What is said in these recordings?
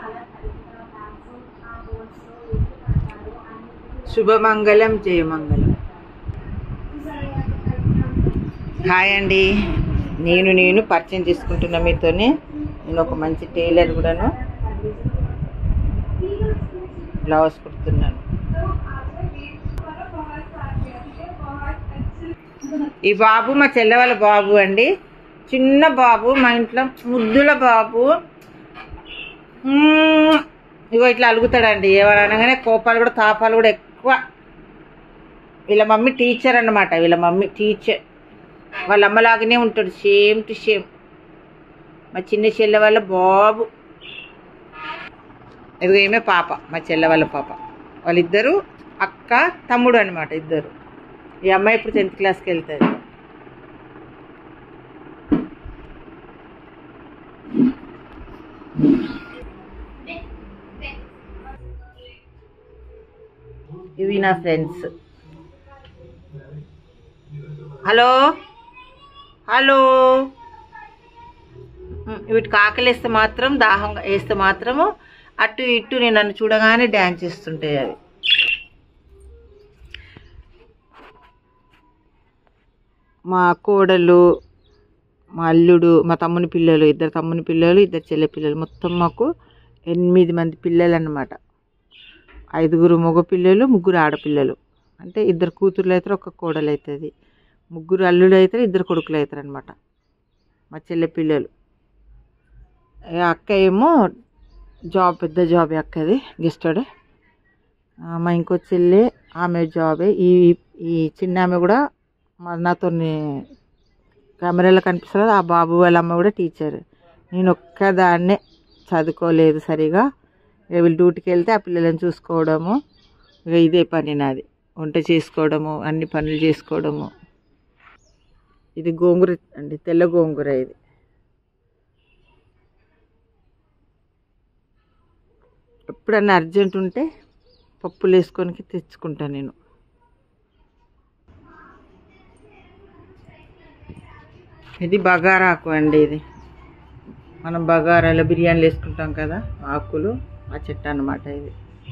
శుభమంగళం జయమంగళం హాయ్ అండి నేను నేను పరిచయం చేసుకుంటున్నా మీతోనే నేను ఒక మంచి టైలర్ కూడాను బ్లౌజ్ కుడుతున్నాను ఈ బాబు మా చెల్లె వాళ్ళ బాబు అండి చిన్న బాబు మా ఇంట్లో ముద్దుల బాబు మ్మ్. ఇగో ఇట్లా అలుగుతాడండి ఎవరు అనగానే కోపాలు కూడా తాపాలు కూడా ఎక్కువ వీళ్ళ మమ్మీ టీచర్ అన్నమాట వీళ్ళ మమ్మీ టీచర్ వాళ్ళ అమ్మలాగానే ఉంటాడు సేమ్ టు సేమ్ మా చిన్న చెల్లె వాళ్ళ బాబు ఇదిగో ఏమే పాప మా చెల్లె వాళ్ళ పాప వాళ్ళిద్దరు అక్క తమ్ముడు అనమాట ఇద్దరు ఈ అమ్మాయి ఇప్పుడు టెన్త్ క్లాస్కి వెళ్తుంది ఇవి నా ఫ్రెండ్స్ హలో హలో ఉమ్, వీటికి ఆకలి వేస్తే మాత్రం దాహంగా వేస్తే మాత్రము అటు ఇటు నేను నన్ను చూడగానే డ్యాన్స్ చేస్తుంటాయి అవి మా కోడలు మా అల్లుడు మా తమ్ముని పిల్లలు ఇద్దరు తమ్ముని పిల్లలు ఇద్దరు చెల్లె పిల్లలు మొత్తం మాకు ఎనిమిది మంది పిల్లలు అన్నమాట ఐదుగురు మగ పిల్లలు ముగ్గురు ఆడపిల్లలు అంటే ఇద్దరు కూతుర్లు అవుతారు ఒక కోడలు అవుతుంది ముగ్గురు అల్లుడు అవుతారు ఇద్దరు కొడుకులు అవుతారు అనమాట మా చెల్లె పిల్లలు ఏ అక్క ఏమో జాబ్ పెద్ద జాబ్ అక్కది గెస్టెడ్ మా ఇంకో చెల్లి ఆమె జాబే ఈ ఈ చిన్న ఆమె కూడా మా నాతో కెమెరాలో కనిపిస్తుంది కదా, ఆ బాబు వాళ్ళ అమ్మ కూడా టీచర్ నేను ఒక్కదాన్నే చదువుకోలేదు సరిగా ఇక వీళ్ళు డ్యూటీకి వెళ్తే ఆ పిల్లలను చూసుకోవడము ఇక ఇదే పని నాది వంట చేసుకోవడము అన్ని పనులు చేసుకోవడము ఇది గోంగూర అండి తెల్ల గోంగూర ఇది ఎప్పుడన్నా అర్జెంట్ ఉంటే పప్పులు వేసుకొని తెచ్చుకుంటాను నేను ఇది బగారా ఆకు అండి ఇది మనం బగారాలో బిర్యానీలు వేసుకుంటాం కదా ఆకులు ఆ చెట్టు అన్నమాట ఇది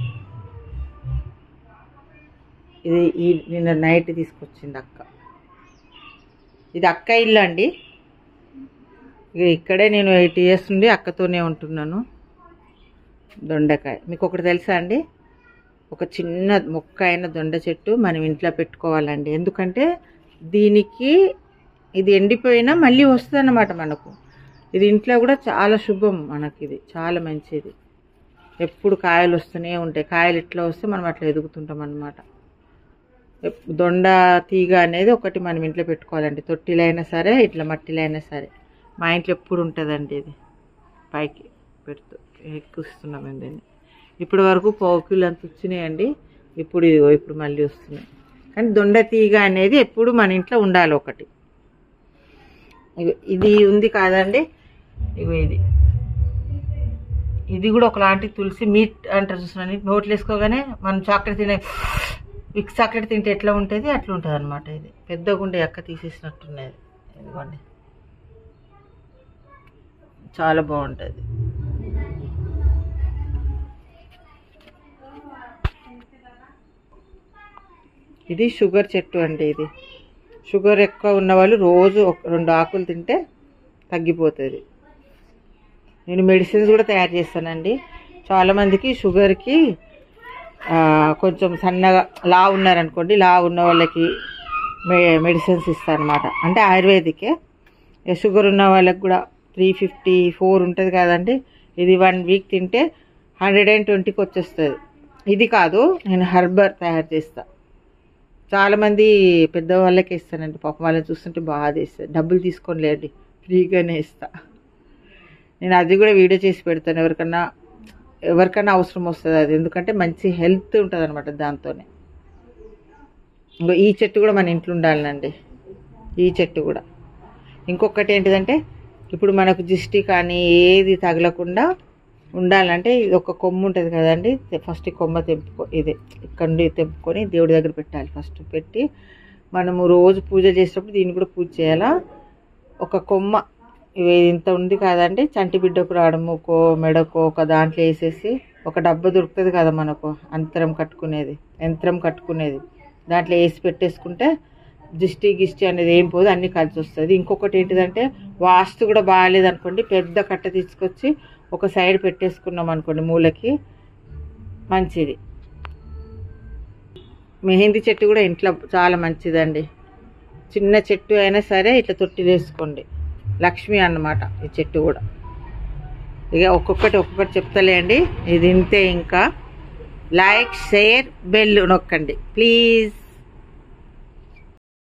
ఇది ఈ నిన్న నైట్ తీసుకొచ్చింది అక్క ఇది అక్క ఇల్లు అండి ఇక ఇక్కడే నేను ఎయిట్ ఇయర్స్ నుండి అక్కతోనే ఉంటున్నాను దొండకాయ మీకు ఒకటి తెలుసా అండి ఒక చిన్న మొక్క అయిన దొండ చెట్టు మనం ఇంట్లో పెట్టుకోవాలండి ఎందుకంటే దీనికి ఇది ఎండిపోయినా మళ్ళీ వస్తుంది అన్నమాట మనకు ఇది ఇంట్లో కూడా చాలా శుభం మనకి ఇది చాలా మంచిది ఎప్పుడు కాయలు వస్తూనే ఉంటాయి కాయలు ఇట్లా వస్తే మనం అట్లా ఎదుగుతుంటాం అన్నమాట ఎప్- దొండ తీగ అనేది ఒకటి మనం ఇంట్లో పెట్టుకోవాలండి తొట్టిలో అయినా సరే ఇట్లా మట్టిలో అయినా సరే మా ఇంట్లో ఎప్పుడు ఉంటుందండి ఇది పైకి పెడుతూ ఎక్కుస్తున్నాం దీన్ని ఇప్పటి వరకు పావు కిలో అంత వచ్చినాయండి ఇప్పుడు ఇదిగో ఇప్పుడు మళ్ళీ వస్తున్నాయి కానీ దొండ తీగ అనేది ఎప్పుడు మన ఇంట్లో ఉండాలి ఒకటి ఇగో ఇది ఉంది కాదండి ఇగో ఇది ఇది కూడా ఒకలాంటి తులసి మీట్ అంటారు చూస్తున్నాను నోట్లు వేసుకోగానే మనం చాక్లెట్ తినే విక్స్ చాక్లెట్ తింటే ఎట్లా ఉంటుంది అట్లా ఉంటుంది అనమాట ఇది పెద్దగా ఉండే అక్క తీసేసినట్టున్నది ఇదిగోండి చాలా బాగుంటుంది ఇది షుగర్ చెట్టు అండి ఇది షుగర్ ఎక్కువ ఉన్న వాళ్ళు రోజు ఒక రెండు ఆకులు తింటే తగ్గిపోతుంది నేను మెడిసిన్స్ కూడా తయారు చేస్తానండి చాలామందికి షుగర్కి ఆ, కొంచెం సన్నగా లా ఉన్నారనుకోండి లా ఉన్న వాళ్ళకి మె మెడిసిన్స్ ఇస్తాను అనమాట అంటే ఆయుర్వేదికే ఇక షుగర్ ఉన్న వాళ్ళకి కూడా త్రీ ఫిఫ్టీ ఫోర్ ఉంటుంది కదండి ఇది వన్ వీక్ తింటే హండ్రెడ్ అండ్ ట్వంటీకి వచ్చేస్తుంది ఇది కాదు నేను హర్బర్ తయారు చేస్తా చాలామంది పెద్దవాళ్ళకి ఇస్తానండి పాపం వాళ్ళని చూస్తుంటే బాగా ఇస్తాను డబ్బులు తీసుకొని లేండి ఫ్రీగానే ఇస్తా నేను అది కూడా వీడియో చేసి పెడతాను ఎవరికన్నా ఎవరికైనా అవసరం వస్తుంది అది ఎందుకంటే మంచి హెల్త్ ఉంటుంది అనమాట దాంతోనే ఇంకో ఈ చెట్టు కూడా మన ఇంట్లో ఉండాలండి ఈ చెట్టు కూడా ఇంకొకటి ఏంటిదంటే ఇప్పుడు మనకు దిష్టి కానీ ఏది తగలకుండా ఉండాలంటే ఇది ఒక కొమ్మ ఉంటుంది కదండి ఫస్ట్ ఈ కొమ్మ తెంపుకో ఇది ఇక్కడ నుండి తెంపుకొని దేవుడి దగ్గర పెట్టాలి ఫస్ట్ పెట్టి మనము రోజు పూజ చేసేటప్పుడు దీన్ని కూడా పూజ చేయాలా ఒక కొమ్మ ఇవి ఇంత ఉంది కదండి చంటి బిడ్డకు రాడముకో మెడకో ఒక దాంట్లో వేసేసి ఒక డబ్బా దొరుకుతుంది కదా మనకు అంతరం కట్టుకునేది యంత్రం కట్టుకునేది దాంట్లో వేసి పెట్టేసుకుంటే దిష్టి గిష్టి అనేది ఏం పోదు అన్నీ కలిసి వస్తుంది ఇంకొకటి ఏంటిదంటే వాస్తు కూడా బాగాలేదు అనుకోండి పెద్ద కట్ట తీసుకొచ్చి ఒక సైడ్ పెట్టేసుకున్నాం అనుకోండి మూలకి మంచిది మెహందీ చెట్టు కూడా ఇంట్లో చాలా మంచిదండి చిన్న చెట్టు అయినా సరే ఇట్లా తొట్టి వేసుకోండి లక్ష్మి అన్నమాట ఈ చెట్టు కూడా ఇక ఒక్కొక్కటి ఒక్కొక్కటి చెప్తలే అండి ఇది ఇంతే ఇంకా లైక్ షేర్ బెల్ నొక్కండి ప్లీజ్